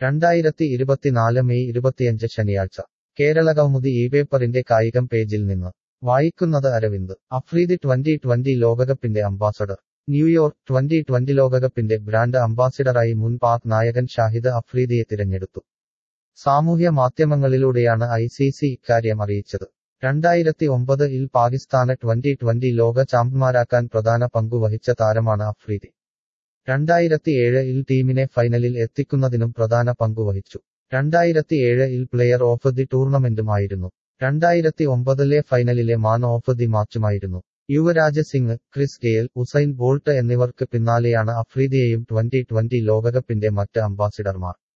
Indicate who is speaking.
Speaker 1: രണ്ടായിരത്തി ഇരുപത്തിനാല് മെയ് ഇരുപത്തിയഞ്ച് ശനിയാഴ്ച കേരളകൗമുദി ഈ പേപ്പറിന്റെ കായികം പേജിൽ നിന്ന് വായിക്കുന്നത് അരവിന്ദ് അഫ്രീദി ട്വന്റി ട്വന്റി ലോകകപ്പിന്റെ അംബാസഡർ ന്യൂയോർക്ക് ട്വന്റി ട്വന്റി ലോകകപ്പിന്റെ ബ്രാൻഡ് അംബാസിഡറായി മുൻ പാക് നായകൻ ഷാഹിദ് അഫ്രീദിയെ തിരഞ്ഞെടുത്തു സാമൂഹ്യ മാധ്യമങ്ങളിലൂടെയാണ് ഐ സി സി ഇക്കാര്യം അറിയിച്ചത് രണ്ടായിരത്തി ഒമ്പത് ഇൽ പാകിസ്ഥാന് ട്വന്റി ട്വന്റി ലോക ചാമ്പ്യന്മാരാക്കാൻ പ്രധാന പങ്കു വഹിച്ച താരമാണ് അഫ്രീദി രണ്ടായിരത്തി ഏഴ് ഇൽ ടീമിനെ ഫൈനലിൽ എത്തിക്കുന്നതിനും പ്രധാന പങ്കു വഹിച്ചു രണ്ടായിരത്തി ഏഴ് ഇൽ പ്ലെയർ ഓഫ് ദി ടൂർണമെന്റും ആയിരുന്നു രണ്ടായിരത്തി ഒമ്പതിലെ ഫൈനലിലെ മാൻ ഓഫ് ദി മാച്ചുമായിരുന്നു Yuvraj Singh Chris Gayle Usain Bolt എന്നിവർക്ക് പിന്നാലെയാണ് അഫ്രീദിയെയും ട്വന്റി ട്വന്റി ലോകകപ്പിന്റെ മറ്റ് അംബാസിഡർമാർ